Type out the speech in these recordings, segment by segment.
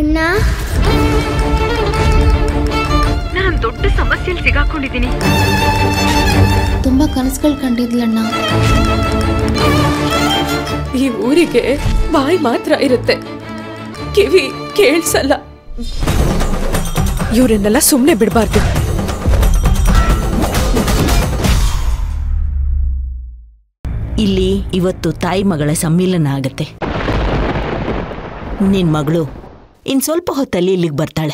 ಅಣ್ಣ ನಾನು ದೊಡ್ಡ ಸಮಸ್ಯೆಯಲ್ಲಿ ಸಿಗಾಕೊಂಡಿದ್ದೀನಿ ತುಂಬಾ ಕನಸುಗಳು ಕಂಡಿದ್ಲಣ್ಣ ಈ ಊರಿಗೆ ಬಾಯಿ ಮಾತ್ರ ಇರುತ್ತೆ ಕಿವಿ ಕೇಳಿಸಲ್ಲ ಇವರನ್ನೆಲ್ಲ ಸುಮ್ಮನೆ ಬಿಡಬಾರ್ದು ಇಲ್ಲಿ ಇವತ್ತು ತಾಯಿ ಮಗಳ ಸಮ್ಮಿಲನ ಆಗತ್ತೆ ನಿನ್ ಮಗಳು ಇನ್ ಸ್ವಲ್ಪ ಹೊತ್ತಲ್ಲಿ ಇಲ್ಲಿಗೆ ಬರ್ತಾಳೆ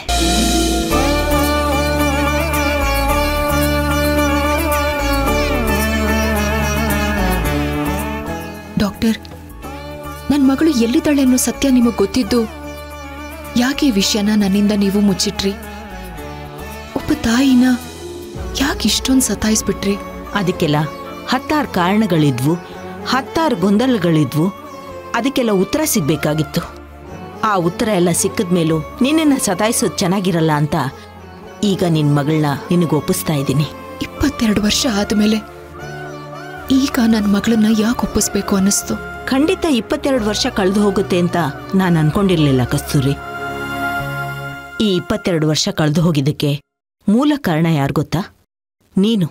ಡಾಕ್ಟರ್ ನನ್ನ ಮಗಳು ಎಲ್ಲಿದ್ದಾಳೆ ಅನ್ನೋ ಸತ್ಯ ನಿಮಗೆ ಗೊತ್ತಿದ್ದು ಯಾಕೆ ಈ ವಿಷಯನ ನನ್ನಿಂದ ನೀವು ಮುಚ್ಚಿಟ್ರಿ ಒಬ್ಬ ತಾಯಿನ ಯಾಕೆ ಇಷ್ಟೊಂದು ಸತಾಯಿಸ್ಬಿಟ್ರಿ ಅದಕ್ಕೆಲ್ಲ ಹತ್ತಾರು ಕಾರಣಗಳಿದ್ವು ಹತ್ತಾರು ಗೊಂದಲಗಳಿದ್ವು ಅದಕ್ಕೆಲ್ಲ ಉತ್ತರ ಸಿಗ್ಬೇಕಾಗಿತ್ತು ಆ ಉತ್ತರ ಎಲ್ಲ ಸಿಕ್ಕದ ಮೇಲೂ ನಿನ್ನನ್ನು ಸತಾಯಿಸೋದು ಚೆನ್ನಾಗಿರಲ್ಲ ಅಂತ ಈಗ ನಿನ್ನ ಮಗಳನ್ನ ನಿನಗೆ ಒಪ್ಪಿಸ್ತಾ ಇದ್ದೀನಿ ಇಪ್ಪತ್ತೆರಡು ವರ್ಷ ಆದ್ಮೇಲೆ ಈಗ ನನ್ನ ಮಗಳನ್ನ ಯಾಕೆ ಒಪ್ಪಿಸ್ಬೇಕು ಅನ್ನಿಸ್ತು ಖಂಡಿತ ಇಪ್ಪತ್ತೆರಡು ವರ್ಷ ಕಳೆದು ಹೋಗುತ್ತೆ ಅಂತ ನಾನು ಅನ್ಕೊಂಡಿರ್ಲಿಲ್ಲ ಕಸ್ತೂರಿ ಈ ಇಪ್ಪತ್ತೆರಡು ವರ್ಷ ಕಳೆದು ಹೋಗಿದ್ದಕ್ಕೆ ಮೂಲ ಕಾರಣ ಯಾರು ಗೊತ್ತಾ ನೀನು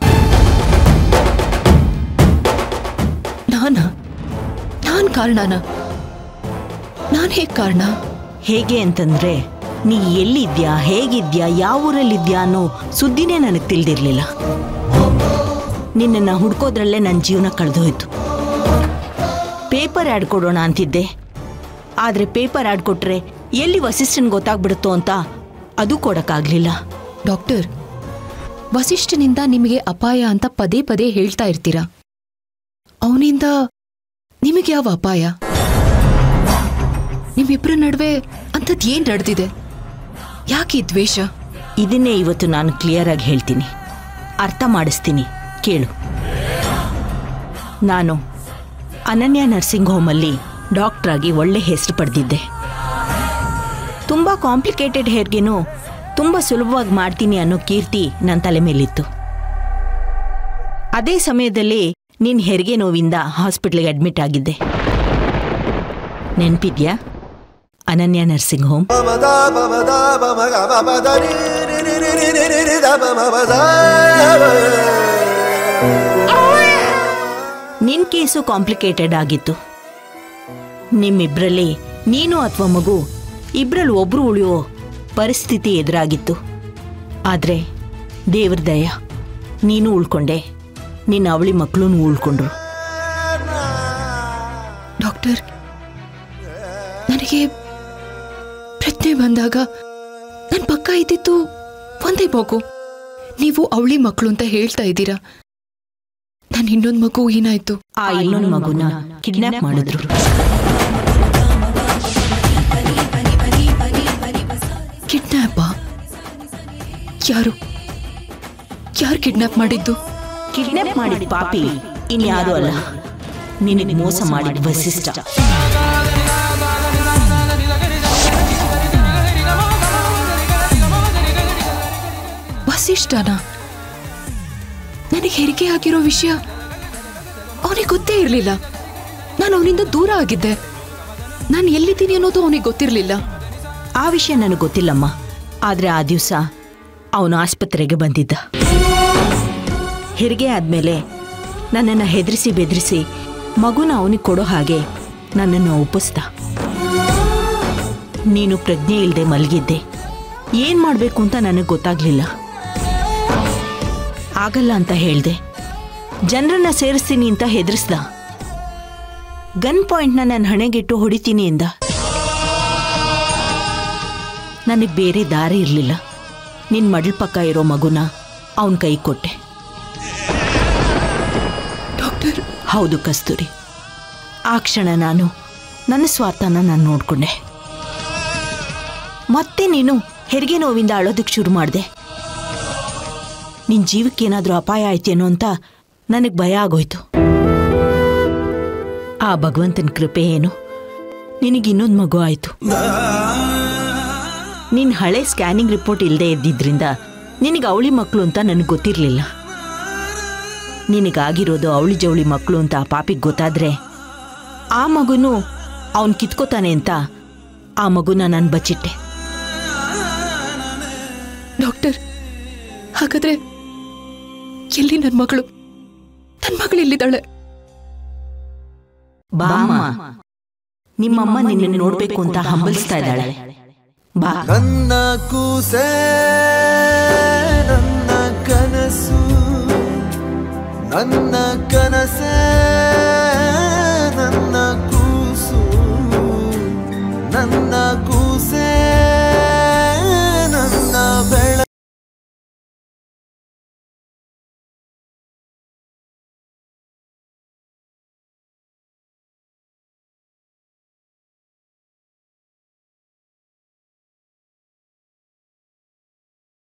ನಾನ ನಾನ್ ಕಾರಣನ ನಾನ್ ಹೇಗ್ ಕಾರಣ ಹೇಗೆ ಅಂತಂದ್ರೆ ನೀ ಎಲ್ಲಿದ್ಯಾ ಹೇಗಿದ್ಯಾ ಯಾವ ಊರಲ್ಲಿದ್ಯಾ ಅನ್ನೋ ಸುದ್ದಿನೇ ನನಗೆ ತಿಳಿದಿರ್ಲಿಲ್ಲ ನಿನ್ನನ್ನು ಹುಡ್ಕೋದ್ರಲ್ಲೇ ನನ್ನ ಜೀವನ ಕಳೆದೋಯ್ತು ಪೇಪರ್ ಆ್ಯಡ್ ಕೊಡೋಣ ಅಂತಿದ್ದೆ ಆದರೆ ಪೇಪರ್ ಆ್ಯಡ್ ಕೊಟ್ರೆ ಎಲ್ಲಿ ವಸಿಷ್ಠನ್ ಗೊತ್ತಾಗ್ಬಿಡುತ್ತೋ ಅಂತ ಅದು ಕೊಡಕ್ಕಾಗ್ಲಿಲ್ಲ ಡಾಕ್ಟರ್ ವಸಿಷ್ಠನಿಂದ ನಿಮಗೆ ಅಪಾಯ ಅಂತ ಪದೇ ಪದೇ ಹೇಳ್ತಾ ಇರ್ತೀರಾ ಅವನಿಂದ ನಿಮಗೆ ಯಾವ ಅಪಾಯ ನಿಮ್ಮಿಬ್ಬರ ನಡುವೆ ಅಂಥದ್ದು ಏನ್ ನಡೆದಿದೆ ಯಾಕೆ ಈ ದ್ವೇಷ ಇದನ್ನೇ ಇವತ್ತು ನಾನು ಕ್ಲಿಯರ್ ಆಗಿ ಹೇಳ್ತೀನಿ ಅರ್ಥ ಮಾಡಿಸ್ತೀನಿ ಕೇಳು ನಾನು ಅನನ್ಯ ನರ್ಸಿಂಗ್ ಹೋಮಲ್ಲಿ ಡಾಕ್ಟ್ರ್ ಆಗಿ ಒಳ್ಳೆ ಹೆಸರು ಪಡೆದಿದ್ದೆ ತುಂಬ ಕಾಂಪ್ಲಿಕೇಟೆಡ್ ಹೇರ್ಗೆನೂ ತುಂಬ ಸುಲಭವಾಗಿ ಮಾಡ್ತೀನಿ ಅನ್ನೋ ಕೀರ್ತಿ ನನ್ನ ತಲೆ ಮೇಲಿತ್ತು ಅದೇ ಸಮಯದಲ್ಲಿ ನೀನು ಹೆರಿಗೆ ನೋವಿಂದ ಹಾಸ್ಪಿಟ್ಲಿಗೆ ಅಡ್ಮಿಟ್ ಆಗಿದ್ದೆ ನೆನ್ಪಿದ್ಯಾ ಅನನ್ಯ ನರ್ಸಿಂಗ್ ಹೋಮ್ ನಿನ್ ಕೇಸು ಕಾಂಪ್ಲಿಕೇಟೆಡ್ ಆಗಿತ್ತು ನಿಮ್ಮಿಬ್ರಲ್ಲಿ ನೀನು ಅಥವಾ ಮಗು ಇಬ್ರಲ್ಲಿ ಒಬ್ರು ಉಳಿಯೋ ಪರಿಸ್ಥಿತಿ ಎದುರಾಗಿತ್ತು ಆದ್ರೆ ದೇವ್ರ ದಯ ನೀನು ಉಳ್ಕೊಂಡೆ ನಿನ್ನ ಅವಳಿ ಮಕ್ಕಳು ಉಳ್ಕೊಂಡ್ರು ಡಾಕ್ಟರ್ ನನಗೆ ಪ್ರಜ್ಞೆ ಬಂದಾಗ ನನ್ನ ಪಕ್ಕ ಇದ್ದಿತ್ತು ಒಂದೇ ಮಗು ನೀವು ಅವಳಿ ಮಕ್ಕಳು ಅಂತ ಹೇಳ್ತಾ ಇದ್ದೀರಾ ನನ್ನ ಇನ್ನೊಂದು ಮಗು ಏನಾಯ್ತು ಆ ಇನ್ನೊಂದು ಮಗುನ ಕಿಡ್ನಾಪ್ ಮಾಡಿದ್ರು ಕಿಡ್ನಾಪ ಯಾರು ಯಾರು ಕಿಡ್ನಾಪ್ ಮಾಡಿದ್ದು ಕಿಡ್ನಾಪ್ ಮಾಡಿದ ಪಾಪಿ ಇನ್ಯಾರೂ ಅಲ್ಲ ನಿನಗೆ ಮೋಸ ಮಾಡಿದ ವಸಿಷ್ಠ ವಸಿಷ್ಠನ ನನಗೆ ಹೆರಿಗೆ ಆಗಿರೋ ವಿಷಯ ಅವನಿಗೆ ಗೊತ್ತೇ ಇರಲಿಲ್ಲ ನಾನು ಅವನಿಂದ ದೂರ ಆಗಿದ್ದೆ ನಾನು ಎಲ್ಲಿದ್ದೀನಿ ಅನ್ನೋದು ಅವನಿಗೆ ಗೊತ್ತಿರಲಿಲ್ಲ ಆ ವಿಷಯ ನನಗೆ ಗೊತ್ತಿಲ್ಲಮ್ಮ ಆದ್ರೆ ಆ ದಿವಸ ಅವನು ಆಸ್ಪತ್ರೆಗೆ ಬಂದಿದ್ದ ಹೆರಿಗೆ ಆದ್ಮೇಲೆ ನನ್ನನ್ನು ಹೆದರಿಸಿ ಬೆದರಿಸಿ ಮಗುನ ಅವನಿಗೆ ಕೊಡೋ ಹಾಗೆ ನನ್ನನ್ನು ಒಪ್ಪಿಸ್ದ ನೀನು ಪ್ರಜ್ಞೆ ಇಲ್ಲದೆ ಮಲಗಿದ್ದೆ ಏನ್ ಮಾಡಬೇಕು ಅಂತ ನನಗೆ ಗೊತ್ತಾಗ್ಲಿಲ್ಲ ಆಗಲ್ಲ ಅಂತ ಹೇಳ್ದೆ ಜನರನ್ನ ಸೇರಿಸ್ತೀನಿ ಅಂತ ಹೆದರಿಸ್ದ ಗನ್ ಪಾಯಿಂಟ್ನ ನನ್ನ ಹಣೆಗಿಟ್ಟು ಹೊಡಿತೀನಿ ಎಂದ ನನಗೆ ಬೇರೆ ದಾರಿ ಇರಲಿಲ್ಲ ನಿನ್ನ ಮಡಲ್ ಪಕ್ಕ ಇರೋ ಮಗುನ ಅವನ ಕೈ ಕೊಟ್ಟೆ ಡಾಕ್ಟರ್ ಹೌದು ಕಸ್ತೂರಿ ಆ ಕ್ಷಣ ನಾನು ನನ್ನ ಸ್ವಾರ್ಥನ ನಾನು ನೋಡ್ಕೊಂಡೆ ಮತ್ತೆ ನೀನು ಹೆರಿಗೆ ನೋವಿಂದ ಅಳೋದಕ್ಕೆ ಶುರು ಮಾಡಿದೆ ನಿನ್ನ ಜೀವಕ್ಕೇನಾದರೂ ಅಪಾಯ ಆಯ್ತೇನೋ ಅಂತ ನನಗೆ ಭಯ ಆಗೋಯ್ತು ಆ ಭಗವಂತನ ಕೃಪೆ ಏನು ನಿನಗೆ ಇನ್ನೊಂದು ಮಗು ಆಯಿತು ನಿನ್ನ ಹಳೆ ಸ್ಕ್ಯಾನಿಂಗ್ ರಿಪೋರ್ಟ್ ಇಲ್ಲದೆ ಇದ್ದಿದ್ರಿಂದ ನಿನಗೆ ಅವಳಿ ಮಕ್ಕಳು ಅಂತ ನನಗೆ ಗೊತ್ತಿರಲಿಲ್ಲ ನಿನಗಾಗಿರೋದು ಅವಳಿ ಜವಳಿ ಮಕ್ಕಳು ಅಂತ ಆ ಪಾಪಿಗೆ ಗೊತ್ತಾದ್ರೆ ಆ ಮಗುನು ಅವನು ಕಿತ್ಕೋತಾನೆ ಅಂತ ಆ ಮಗುನ ನಾನು ಬಚ್ಚಿಟ್ಟೆ ಹಾಗಾದ್ರೆ ಎಲ್ಲಿ ನನ್ನ ಮಗಳು ನನ್ನ ಮಗಳು ಎಲ್ಲಿದ್ದಾಳೆ ಬಾಮ್ಮ ನಿಮ್ಮಮ್ಮ ನಿನ್ನ ನೋಡ್ಬೇಕು ಅಂತ ಹಂಬಲಿಸ್ತಾ ಇದ್ದಾಳೆ ಬಾ ನನ್ನ ಕೂಸೆ ನನ್ನ ಕನಸು ನನ್ನ ಕನಸೇ